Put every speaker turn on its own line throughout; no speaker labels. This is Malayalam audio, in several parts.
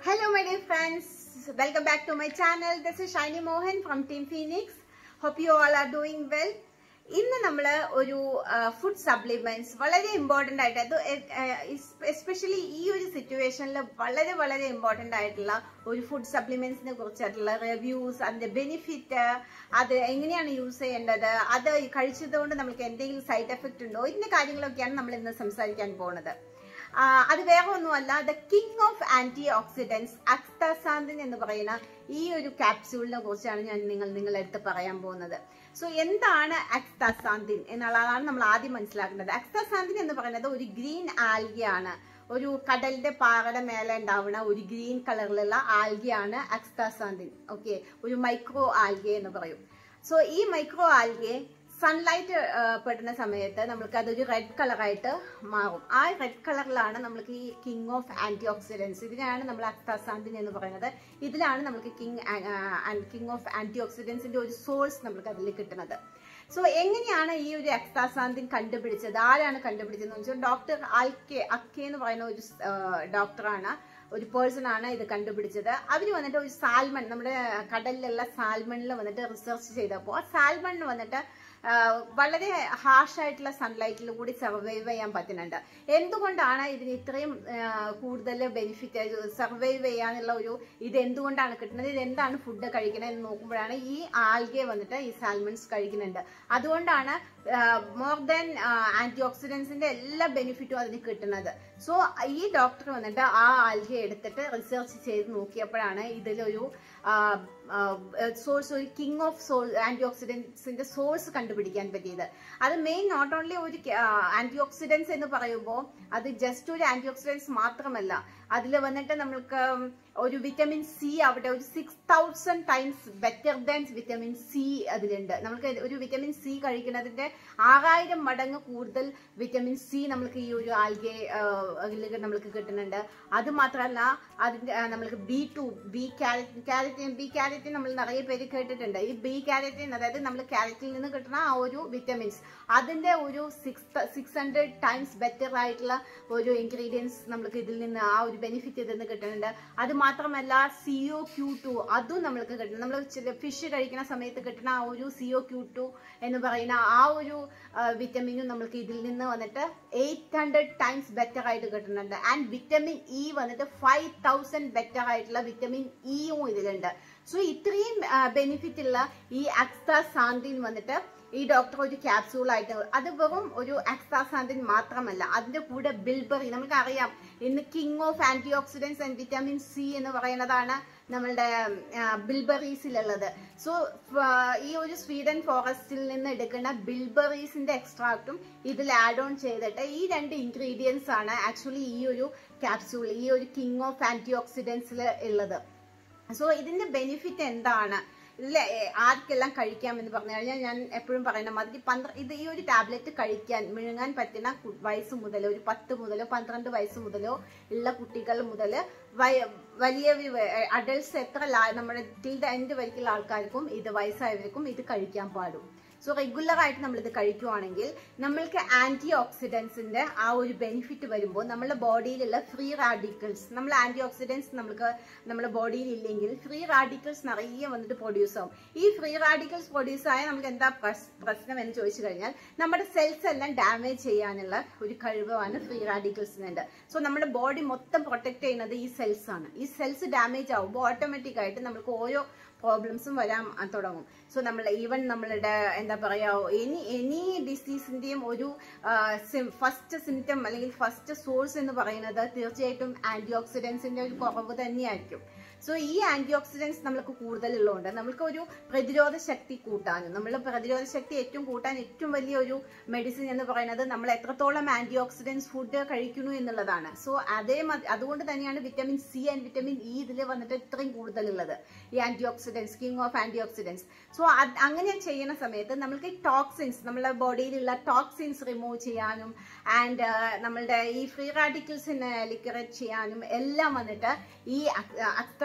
Hello, my dear friends. Welcome back to my channel. This is Shiny Mohan from Team Phoenix. Hope you all are doing well. ഇന്ന് നമ്മൾ ഒരു ഫുഡ് സപ്ലിമെന്റ്സ് വളരെ ഇമ്പോർട്ടന്റ് ആയിട്ട് അത് എസ്പെഷ്യലി ഈ ഒരു സിറ്റുവേഷനിൽ വളരെ വളരെ ഇമ്പോർട്ടന്റ് ആയിട്ടുള്ള ഒരു ഫുഡ് സപ്ലിമെന്റ്സിനെ കുറിച്ചിട്ടുള്ള റിവ്യൂസ് അതിന്റെ ബെനിഫിറ്റ് അത് എങ്ങനെയാണ് യൂസ് ചെയ്യേണ്ടത് അത് കഴിച്ചതുകൊണ്ട് നമുക്ക് എന്തെങ്കിലും സൈഡ് എഫക്റ്റ് ഉണ്ടോ ഇതിന്റെ കാര്യങ്ങളൊക്കെയാണ് നമ്മൾ ഇന്ന് സംസാരിക്കാൻ പോകുന്നത് ആ, അത് വേറെ ഒന്നുമല്ല the king of antioxidants astaxanthin എന്ന് പറയുന്ന ഈ ഒരു ക്യാപ്സ്യൂളിനെ കുറിച്ചാണ് ഞാൻ നിങ്ങൾ നിങ്ങളുടെ അടുത്ത് പറയാൻ പോകുന്നത് സോ എന്താണ് അക്താസാന്തിൻ എന്നുള്ളതാണ് നമ്മൾ ആദ്യം മനസ്സിലാക്കേണ്ടത് അക്താസാന്തിൻ എന്ന് പറയുന്നത് ഒരു ഗ്രീൻ ആൽഗയാണ് ഒരു കടലിന്റെ പാറയുടെ മേലെ ഉണ്ടാവുന്ന ഒരു ഗ്രീൻ കളറിലുള്ള ആൽഗയാണ് അക്താസാന്തിൻ ഓക്കെ ഒരു മൈക്രോ ആൽഗെ എന്ന് പറയും സോ ഈ മൈക്രോ ആൽഗെ സൺലൈറ്റ് പെടുന്ന സമയത്ത് നമുക്ക് അതൊരു റെഡ് കളറായിട്ട് മാറും ആ റെഡ് കളറിലാണ് നമുക്ക് ഈ കിങ് ഓഫ് ആന്റി ഓക്സിഡൻസ് ഇതിനാണ് നമ്മൾ അക്താസാന്തിൻ എന്ന് പറയുന്നത് ഇതിലാണ് നമുക്ക് കിങ് കിങ് ഓഫ് ആന്റി ഓക്സിഡൻസിന്റെ ഒരു സോഴ്സ് നമുക്ക് അതിൽ കിട്ടുന്നത് സോ എങ്ങനെയാണ് ഈ ഒരു എക്സാസാന്തിൻ കണ്ടുപിടിച്ചത് ആരാണ് കണ്ടുപിടിച്ചതെന്ന് വെച്ചാൽ ഡോക്ടർ അൽക്കെ അക്കെ എന്ന് പറയുന്ന ഒരു ഡോക്ടറാണ് ഒരു പേഴ്സൺ ആണ് ഇത് കണ്ടുപിടിച്ചത് അവർ വന്നിട്ട് ഒരു സാൽമൺ നമ്മുടെ കടലിലുള്ള സാൽമണിൽ വന്നിട്ട് റിസർച്ച് ചെയ്തപ്പോൾ ആ സാൽമണിന് വന്നിട്ട് ആ, വളരെ ഹാർഷ് ആയിട്ടുള്ള സൺലൈറ്റിൽ കൂടി സർവൈവ് ചെയ്യാൻ പറ്റുന്നുണ്ട് എന്തുകൊണ്ടാണ് ഇതിന് ഇത്രയും ആ, കൂടുതൽ ബെനിഫിറ്റ് സർവൈവ് ചെയ്യാനുള്ള ഒരു ഇത് എന്തുകൊണ്ടാണ് കിട്ടുന്നത് ഇത് എന്താണ് ഫുഡ് കഴിക്കുന്നത് എന്ന് നോക്കുമ്പോഴാണ് ഈ ആൽഗെ വന്നിട്ട് ഈ സാൽമൺസ് കഴിക്കുന്നുണ്ട് അതുകൊണ്ടാണ് മോർ ദാൻ ആന്റി ഓക്സിഡൻസിന്റെ എല്ലാ ബെനിഫിറ്റും അതിന് കിട്ടുന്നത് സോ ഈ ഡോക്ടർ വന്നിട്ട് ആ ആൽഗെ എടുത്തിട്ട് റിസർച്ച് ചെയ്ത് നോക്കിയപ്പോഴാണ് ഇതിലൊരു സോഴ്സ് ഒരു കിങ് ഓഫ് സോൾ ആന്റി ഓക്സിഡൻസിന്റെ സോഴ്സ് കണ്ടുപിടിക്കാൻ പറ്റിയത് അത് മെയിൻ നോട്ട് ഓൺലി ഒരു ആന്റി ഓക്സിഡൻസ് എന്ന് പറയുമ്പോൾ അത് ജസ്റ്റ് ഒരു ആന്റി ഓക്സിഡൻസ് മാത്രമല്ല അതിൽ വന്നിട്ട് നമ്മൾക്ക് ഒരു വിറ്റമിൻ സി അവിടെ ഒരു six thousand times better than vitamin C അതിലുണ്ട് നമുക്ക് ഒരു വിറ്റമിൻ സി കഴിക്കുന്നതിന്റെ ആറായിരം മടങ്ങ് കൂടുതൽ വിറ്റമിൻ സി നമുക്ക് ഈ ഒരു ആൽഗെ അതിൽ നമുക്ക് കിട്ടുന്നുണ്ട് അത് മാത്രമല്ല അതിന്റെ ആ, നമ്മൾക്ക് B to B carotene carotene B carotene നമ്മൾ നിറയെ പേര് കേട്ടിട്ടുണ്ട് ഈ ബി ക്യാരറ്റിൻ അതായത് നമ്മൾ ക്യാരറ്റിൽ നിന്ന് കിട്ടുന്ന ആ ഒരു വിറ്റമിൻസ് അതിന്റെ ഒരു six six hundred times better ആയിട്ടുള്ള ഒരു ഇൻഗ്രീഡിയൻസ് നമുക്ക് ഇതിൽ നിന്ന് ആ ഒരു ബെനിഫിറ്റ് ഇതിൽ നിന്ന് കിട്ടുന്നുണ്ട് അത് മാത്രമല്ല സിഒ ക്യൂ ടു അതും നമ്മൾക്ക് കിട്ടും നമ്മൾ ഫിഷ് കഴിക്കുന്ന സമയത്ത് കിട്ടുന്ന ആ ഒരു സിഒ ക്യൂ ടു എന്ന് പറയുന്ന ആ ഒരു വിറ്റമിനും നമ്മൾക്ക് ഇതിൽ നിന്ന് വന്നിട്ട് എയ്റ്റ് ഹൺഡ്രഡ് ടൈംസ് ബെറ്റർ ആയിട്ട് കിട്ടുന്നുണ്ട് ആൻഡ് വിറ്റമിൻ ഇ വന്നിട്ട് ഫൈവ് തൗസൻഡ് ബെറ്റർ ആയിട്ടുള്ള വിറ്റമിൻ ഇയും ഇതിലുണ്ട് സോ ഇത്രയും ബെനിഫിറ്റ് ഉള്ള ഈ അക്സാസാന്തിൻ വന്നിട്ട് ഈ ഡോക്ടർ ഒരു ക്യാപ്സൂൾ ആയിട്ട് അത് വെറും ഒരു അക്സാസാന്തിൻ മാത്രമല്ല അതിന്റെ കൂടെ ബിൽബറി നമുക്ക് അറിയാം ഇന്ന് king of antioxidants and vitamin C എന്ന് പറയുന്നതാണ് നമ്മളുടെ ബിൽബറീസിലുള്ളത് സോ ഈ ഒരു സ്വീഡൻ ഫോറസ്റ്റിൽ നിന്ന് എടുക്കുന്ന ബിൽബറീസിന്റെ എക്സ്ട്രാക്റ്റും ഇതിൽ ആഡ് ഓൺ ചെയ്തിട്ട് ഈ രണ്ട് ഇൻഗ്രീഡിയൻസ് ആണ് ആക്ച്വലി ഈ ഒരു ക്യാപ്സൂൾ ഈ ഒരു കിങ് ഓഫ് ആന്റി ഓക്സിഡൻസിൽ ഉള്ളത് സോ ഇതിന്റെ ബെനിഫിറ്റ് എന്താണ് ഇതിൽ ആർക്കെല്ലാം കഴിക്കാം എന്ന് പറഞ്ഞു കഴിഞ്ഞാൽ ഞാൻ എപ്പോഴും പറയുന്ന മാതിരി പന്ത്ര ഇത് ഈ ഒരു ടാബ്ലറ്റ് കഴിക്കാൻ വിഴുങ്ങാൻ പറ്റുന്ന കു- വയസ്സ് മുതൽ ഒരു പത്ത് മുതലോ പന്ത്രണ്ട് വയസ്സ് മുതലോ ഉള്ള കുട്ടികൾ മുതൽ വലിയ അഡൾട്ട്സ് എത്ര ലാ- നമ്മുടെ ടിൽ ദ എൻഡ് വരയ്ക്കുള്ള ആൾക്കാർക്കും ഇത് വയസ്സായവർക്കും ഇത് കഴിക്കാൻ പാടും സോ റെഗുലർ ആയിട്ട് നമ്മൾ ഇത് കഴിക്കുവാണെങ്കിൽ നമ്മൾക്ക് ആന്റി ഓക്സിഡൻസിന്റെ ആ ഒരു ബെനിഫിറ്റ് വരുമ്പോൾ നമ്മുടെ ബോഡിയിലുള്ള ഫ്രീ റാഡിക്കൽസ് നമ്മൾ ആന്റി ഓക്സിഡൻസ് നമുക്ക് നമ്മുടെ ബോഡിയിൽ ഇല്ലെങ്കിൽ ഫ്രീ റാഡിക്കൽസ് നിറയെ വന്നിട്ട് പ്രൊഡ്യൂസ് ആവും ഈ ഫ്രീ റാഡിക്കൽസ് പ്രൊഡ്യൂസ് ആയ നമുക്ക് എന്താ പ്രശ്- പ്രശ്നം എന്ന് ചോദിച്ചു കഴിഞ്ഞാൽ നമ്മുടെ സെൽസ് എല്ലാം ഡാമേജ് ചെയ്യാനുള്ള ഒരു കഴിവാണ് ഫ്രീ റാഡിക്കൽസിനുണ്ട് സോ നമ്മുടെ ബോഡി മൊത്തം പ്രൊട്ടക്ട് ചെയ്യുന്നത് ഈ സെൽസ് ആണ് ഈ സെൽസ് ഡാമേജ് ആവുമ്പോൾ ഓട്ടോമാറ്റിക് ആയിട്ട് നമുക്ക് ഓരോ പ്രോബ്ലംസും വരാൻ ആ, തുടങ്ങും സോ നമ്മൾ ഈവൻ നമ്മളുടെ എന്താ പറയാ എനി എനി ഡിസീസിന്റെയും ഒരു ഫസ്റ്റ് സിംറ്റം അല്ലെങ്കിൽ ഫസ്റ്റ് സോഴ്സ് എന്ന് പറയുന്നത് തീർച്ചയായിട്ടും ആന്റി ഓക്സിഡൻസിന്റെ ഒരു കുറവ് തന്നെയായിരിക്കും സോ ഈ ആന്റി ഓക്സിഡൻസ് നമുക്ക് കൂടുതലുള്ളതുകൊണ്ട് നമുക്ക് ഒരു പ്രതിരോധ ശക്തി കൂട്ടാനും നമ്മൾ പ്രതിരോധ ശക്തി ഏറ്റവും കൂട്ടാൻ ഏറ്റവും വലിയ ഒരു മെഡിസിൻ എന്ന് പറയുന്നത് നമ്മൾ എത്രത്തോളം ആന്റി ഓക്സിഡൻസ് ഫുഡ് കഴിക്കുന്നു എന്നുള്ളതാണ് സോ അതേ മതി- അതുകൊണ്ട് തന്നെയാണ് vitamin C and vitamin E ഇതിൽ വന്നിട്ട് ഇത്രയും കൂടുതലുള്ളത് ഈ antioxidants king of antioxidants so അങ്ങനെ ചെയ്യുന്ന സമയത്ത് നമുക്ക് ടോക്സിൻസ് നമ്മുടെ ബോഡിയിലുള്ള ടോക്സിൻസ് റിമൂവ് ചെയ്യാനും ആൻഡ് നമ്മളുടെ ഈ ഫ്രീ റാഡിക്കൽസിനെ ലിക്വറേറ്റ് ചെയ്യാനും എല്ലാം വന്നിട്ട് ഈ അക്ത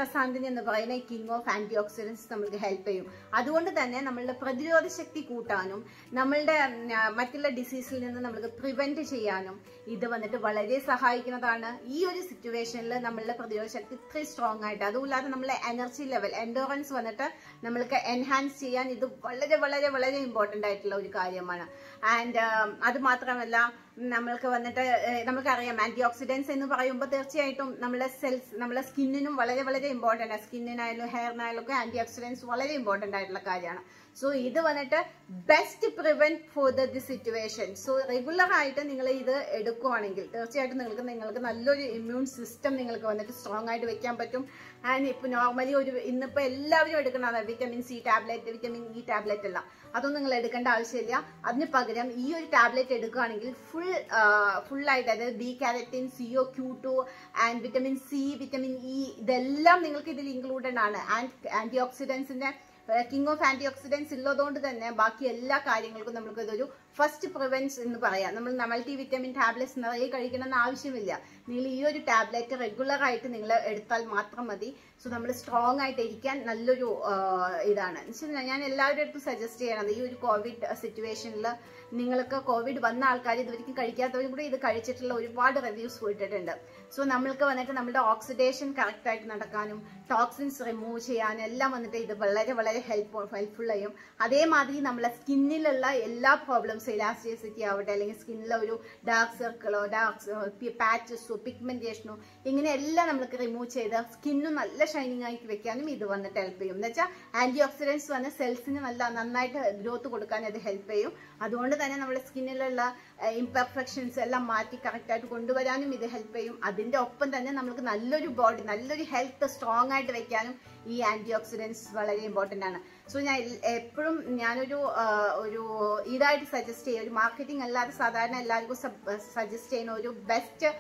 അക്സാസാന്തിൻ എന്ന് പറയുന്ന കിങ് ഓഫ് ആന്റി ഓക്സിഡൻസ് നമ്മൾക്ക് ഹെൽപ്പ് ചെയ്യും അതുകൊണ്ട് തന്നെ നമ്മളുടെ പ്രതിരോധ ശക്തി കൂട്ടാനും നമ്മളുടെ ഉം, ആ, മറ്റുള്ള ഡിസീസിൽ നിന്ന് നമ്മൾക്ക് പ്രിവെന്റ് ചെയ്യാനും ഇത് വന്നിട്ട് വളരെ സഹായിക്കുന്നതാണ് ഈ ഒരു സിറ്റുവേഷനിൽ നമ്മളുടെ പ്രതിരോധ ശക്തി ഇത്രയും സ്ട്രോങ് ആയിട്ട് അതുകൂടാതെ നമ്മളെ എനർജി ലെവൽ എൻഡോറൻസ് വന്നിട്ട് നമ്മൾക്ക് എൻഹാൻസ് ചെയ്യാൻ ഇത് വളരെ വളരെ വളരെ ഇമ്പോർട്ടന്റ് ആയിട്ടുള്ള ഒരു കാര്യമാണ് ആൻഡ് അത് മാത്രമല്ല നമ്മൾക്ക് വന്നിട്ട് ഏഹ്, നമുക്കറിയാം ആന്റി ഓക്സിഡൻസ് എന്ന് പറയുമ്പോൾ തീർച്ചയായിട്ടും നമ്മളെ സെൽസ് നമ്മളെ സ്കിന്നിനും വളരെ വളരെ ഇമ്പോർട്ടൻ്റ് ആണ് സ്കിന്നിനായാലും ഹെയറിനായാലും ഒക്കെ ആന്റി ഓക്സിഡൻസ് വളരെ ഇമ്പോർട്ടൻ്റ് ആയിട്ടുള്ള കാര്യമാണ് സോ ഇത് വന്നിട്ട് best prevent for the the situation so regular ആയിട്ട് നിങ്ങൾ ഇത് എടുക്കുവാണെങ്കിൽ തീർച്ചയായിട്ടും നിങ്ങൾക്ക് നിങ്ങൾക്ക് നല്ലൊരു ഇമ്മ്യൂൺ സിസ്റ്റം നിങ്ങൾക്ക് വന്നിട്ട് സ്ട്രോങ് ആയിട്ട് വെക്കാൻ പറ്റും ആൻഡ് ഇപ്പൊ നോർമലി ഒരു ഇന്നിപ്പോ എല്ലാവരും എടുക്കുന്നതാണ് vitamin C tablet vitamin E tablet എല്ലാം അതൊന്നും നിങ്ങൾ എടുക്കേണ്ട ആവശ്യമില്ല അതിന് പകരം ഈ ഒരു ടാബ്ലറ്റ് എടുക്കുകയാണെങ്കിൽ ഫുൾ ഫുൾ ആയിട്ട് അതായത് B carotene CO Q two and vitamin C vitamin E ഇതെല്ലാം നിങ്ങൾക്ക് ഇതിൽ ഇൻക്ലൂഡഡ് ആണ് ആൻഡ് ആന്റി ഓക്സിഡൻസിന്റെ കിങ് ഓഫ് ആന്റി ഓക്സിഡൻസ് ഉള്ളതുകൊണ്ട് തന്നെ ബാക്കി എല്ലാ കാര്യങ്ങൾക്കും നമുക്ക് ഇതൊരു ഫസ്റ്റ് പ്രിവെൻസ് എന്ന് പറയാം നമ്മൾ മൾട്ടി വിറ്റമിൻ ടാബ്ലറ്റ്സ് നിറയെ കഴിക്കണമെന്ന് ആവശ്യമില്ല നിങ്ങൾ ഈ ഒരു ടാബ്ലറ്റ് റെഗുലർ ആയിട്ട് നിങ്ങൾ എടുത്താൽ മാത്രം മതി സോ നമ്മൾ സ്ട്രോങ് ആയിട്ട് ഇരിക്കാൻ നല്ലൊരു ആ, ഇതാണ് എന്ന് വെച്ചാൽ ഞാൻ എല്ലാവരുടെ അടുത്തും സജസ്റ്റ് ചെയ്യണത് ഈ ഒരു കോവിഡ് സിറ്റുവേഷനിൽ നിങ്ങൾക്ക് കോവിഡ് വന്ന ആൾക്കാർ ഇതുവരെയും കഴിക്കാത്തവരും കൂടി ഇത് കഴിച്ചിട്ടുള്ള ഒരുപാട് റിവ്യൂസ് പോയിട്ടുണ്ട് സോ നമ്മൾക്ക് വന്നിട്ട് നമ്മുടെ ഓക്സിഡേഷൻ കറക്റ്റ് ആയിട്ട് നടക്കാനും ടോക്സിൻസ് റിമൂവ് ചെയ്യാനും എല്ലാം വന്നിട്ട് ഇത് വളരെ വളരെ ഹെൽപ്പ് ഹെൽപ്ഫുൾ ചെയ്യും അതേമാതിരി നമ്മളെ സ്കിന്നിലുള്ള എല്ലാ പ്രോബ്ലംസ് ഇലാസ്റ്റിസിറ്റി ആവട്ടെ അല്ലെങ്കിൽ സ്കിന്നിലെ ഒരു ഡാർക്ക് സർക്കിളോ ഡാർക്ക് പാച്ചസോ പിഗ്മെന്റേഷനോ ഇങ്ങനെ എല്ലാം നമുക്ക് റിമൂവ് ചെയ്ത് സ്കിന്നും നല്ല ഷൈനിങ് ആക്കി വെക്കാനും ഇത് വന്നിട്ട് ഹെൽപ്പ് ചെയ്യും എന്ന് വെച്ചാൽ ആന്റി ഓക്സിഡൻസ് വന്ന് സെൽസിന് നല്ല നന്നായിട്ട് ഗ്രോത്ത് കൊടുക്കാൻ ഇത് ഹെൽപ്പ് ചെയ്യും അതുകൊണ്ട് തന്നെ നമ്മുടെ സ്കിന്നിലുള്ള ഇംപെർഫെക്ഷൻസ് എല്ലാം മാറ്റി കറക്റ്റ് ആയിട്ട് കൊണ്ടുവരാനും ഇത് ഹെൽപ്പ് ചെയ്യും അതിന്റെ ഒപ്പം തന്നെ നമുക്ക് നല്ലൊരു ബോഡി നല്ലൊരു ഹെൽത്ത് സ്ട്രോങ് ആയിട്ട് വെക്കാനും ഈ ആന്റി ഓക്സിഡൻസ് വളരെ ഇമ്പോർട്ടന്റ് ആണ് സോ ഞാൻ എപ്പോഴും ഞാനൊരു ആ, ഒരു ഇതായിട്ട് സജസ്റ്റ് ചെയ്യും ഒരു മാർക്കറ്റിംഗ് അല്ലാതെ സാധാരണ എല്ലാവർക്കും സജസ്റ്റ് ചെയ്യുന്ന ഒരു ബെസ്റ്റ്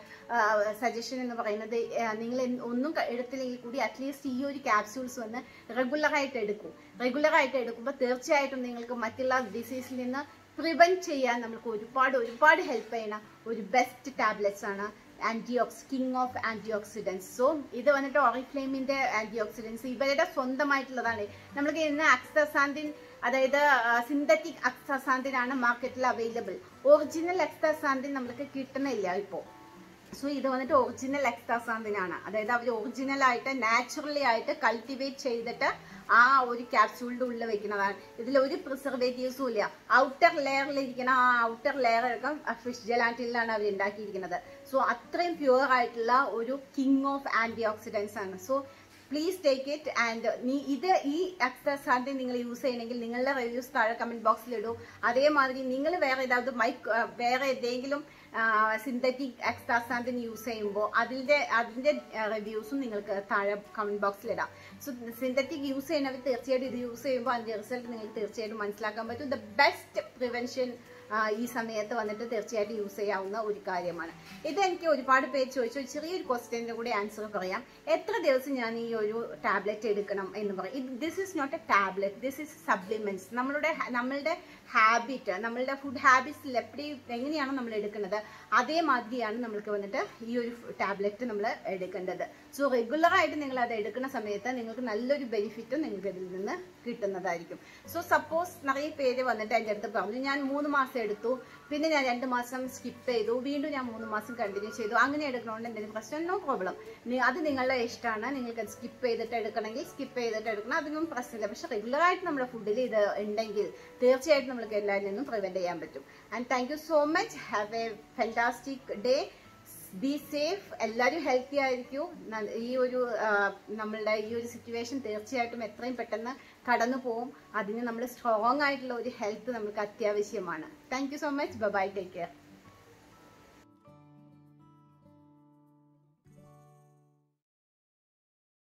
സജഷൻ എന്ന് പറയുന്നത് ആ, നിങ്ങൾ എന്ത് ഒന്നും ക- എടുത്തില്ലെങ്കിൽ കൂടി അറ്റ്ലീസ്റ്റ് ഈ ഒരു ക്യാപ്സ്യൂൾസ് വന്ന് റെഗുലർ ആയിട്ട് എടുക്കും റെഗുലർ ആയിട്ട് എടുക്കുമ്പോൾ തീർച്ചയായിട്ടും നിങ്ങൾക്ക് മറ്റുള്ള ഡിസീസിൽ നിന്ന് പ്രിവെന്റ് ചെയ്യാൻ നമുക്ക് ഒരുപാട് ഒരുപാട് ഹെൽപ്പ് ചെയ്യുന്ന ഒരു ബെസ്റ്റ് ടാബ്ലറ്റ്സ് ആണ് antiox king of antioxidants so ഇത് വന്നിട്ട് ഓറിഫ്ലെയിമിന്റെ ആന്റി ഓക്സിഡൻസ് ഇവരുടെ സ്വന്തമായിട്ടുള്ളതാണ് നമ്മൾക്ക് ഇന്ന് അക്സസാന്തിൻ അതായത് സിന്തറ്റിക് അക്സസാന്തിൻ ആണ് മാർക്കറ്റിൽ അവൈലബിൾ ഒറിജിനൽ അക്സസാന്തിൻ നമുക്ക് കിട്ടുന്നില്ല ഇപ്പോൾ സോ ഇത് വന്നിട്ട് ഒറിജിനൽ എക്സ്ട്രാസാന്തിനാണ് അതായത് അവർ ഒറിജിനൽ ആയിട്ട് നാച്ചുറലി ആയിട്ട് കൾട്ടിവേറ്റ് ചെയ്തിട്ട് ആ ഒരു ക്യാപ്സ്യൂളിന്റെ ഉള്ളിൽ വെക്കുന്നതാണ് ഇതിൽ ഒരു പ്രിസർവേറ്റീവ്സും ഇല്ല ഔട്ടർ ലെയറിൽ ഇരിക്കുന്ന ആ ഔട്ടർ ലെയർ അടക്കം ഫിഷ് ജലാറ്റിലാണ് അവർ ഉണ്ടാക്കിയിരിക്കുന്നത് സോ അത്രയും പ്യുവർ ആയിട്ടുള്ള ഒരു കിങ് ഓഫ് ആന്റി ഓക്സിഡൻസ് ആണ് so please take it and നീ ഇത് ഈ എക്സസാന്തി നിങ്ങൾ യൂസ് ചെയ്യണമെങ്കിൽ നിങ്ങളുടെ റിവ്യൂസ് താഴെ കമന്റ് ബോക്സിൽ ഇടൂ അതേമാതിരി നിങ്ങൾ വേറെ ഏതാவது മൈക്ക് വേറെ ഏതെങ്കിലും സിന്തറ്റിക് എക്സ്ട്രാസാന്തിൻ യൂസ് ചെയ്യുമ്പോൾ അതിന്റെ അതിന്റെ റിവ്യൂസും നിങ്ങൾക്ക് താഴെ കമന്റ് ബോക്സിൽ ഇടാം സോ സിന്തറ്റിക് യൂസ് ചെയ്യുന്നവർ തീർച്ചയായിട്ടും ഇത് യൂസ് ചെയ്യുമ്പോൾ അതിന്റെ റിസൾട്ട് നിങ്ങൾക്ക് തീർച്ചയായിട്ടും മനസ്സിലാക്കാൻ പറ്റും ദ ബെസ്റ്റ് പ്രിവെൻഷൻ ഈ സമയത്ത് വന്നിട്ട് തീർച്ചയായിട്ടും യൂസ് ചെയ്യാവുന്ന ഒരു കാര്യമാണ് ഇത് എനിക്ക് ഒരുപാട് പേര് ചോദിച്ചു ഒരു ചെറിയൊരു ക്വസ്റ്റ്യൻ്റെ കൂടി ആൻസർ പറയാം എത്ര ദിവസം ഞാൻ ഈ ഒരു ടാബ്ലറ്റ് എടുക്കണം എന്ന് പറയും this is not a tablet this is supplements നമ്മളുടെ നമ്മളുടെ ഹാബിറ്റ് നമ്മളുടെ ഫുഡ് ഹാബിറ്റ്സിൽ എപ്പടി എങ്ങനെയാണോ നമ്മൾ എടുക്കുന്നത് അതേമാതിരിയാണ് നമ്മൾക്ക് വന്നിട്ട് ഈ ഒരു ടാബ്ലറ്റ് നമ്മൾ എടുക്കേണ്ടത് സോ റെഗുലർ ആയിട്ട് നിങ്ങൾ അത് എടുക്കുന്ന സമയത്ത് നിങ്ങൾക്ക് നല്ലൊരു ബെനിഫിറ്റും നിങ്ങൾക്ക് ഇതിൽ നിന്ന് കിട്ടുന്നതായിരിക്കും സോ സപ്പോസ് നിറയെ പേര് വന്നിട്ട് എൻ്റെ അടുത്ത് പറഞ്ഞു ഞാൻ മൂന്ന് മാസം എടുത്തു പിന്നെ ഞാൻ രണ്ട് മാസം സ്കിപ്പ് ചെയ്തു വീണ്ടും ഞാൻ മൂന്ന് മാസം കണ്ടിന്യൂ ചെയ്തു അങ്ങനെ എടുക്കണമെന്ന് എന്തെങ്കിലും പ്രശ്നം നോ പ്രോബ്ലം അത് നിങ്ങളുടെ ഇഷ്ടമാണ് നിങ്ങൾക്ക് സ്കിപ്പ് ചെയ്തിട്ട് എടുക്കണമെങ്കിൽ സ്കിപ്പ് ചെയ്തിട്ട് എടുക്കണം അതിനൊന്നും പ്രശ്നമില്ല പക്ഷെ റെഗുലർ ആയിട്ട് നമ്മുടെ ഫുഡിൽ ഇത് ഉണ്ടെങ്കിൽ തീർച്ചയായിട്ടും നമുക്ക് എല്ലാവരിൽ നിന്നും പ്രിവെന്റ് ചെയ്യാൻ പറ്റും and thank you so much have a fantastic day be safe എല്ലാവരും ഹെൽത്തി ആയിരിക്കൂ ന- ഈ ഒരു ആ, നമ്മളുടെ ഈ ഒരു സിറ്റുവേഷൻ തീർച്ചയായിട്ടും എത്രയും പെട്ടെന്ന് കടന്നു പോകും അതിന് നമ്മൾ സ്ട്രോങ് ആയിട്ടുള്ള ഒരു ഹെൽത്ത് നമുക്ക് അത്യാവശ്യമാണ് thank you so much bye take care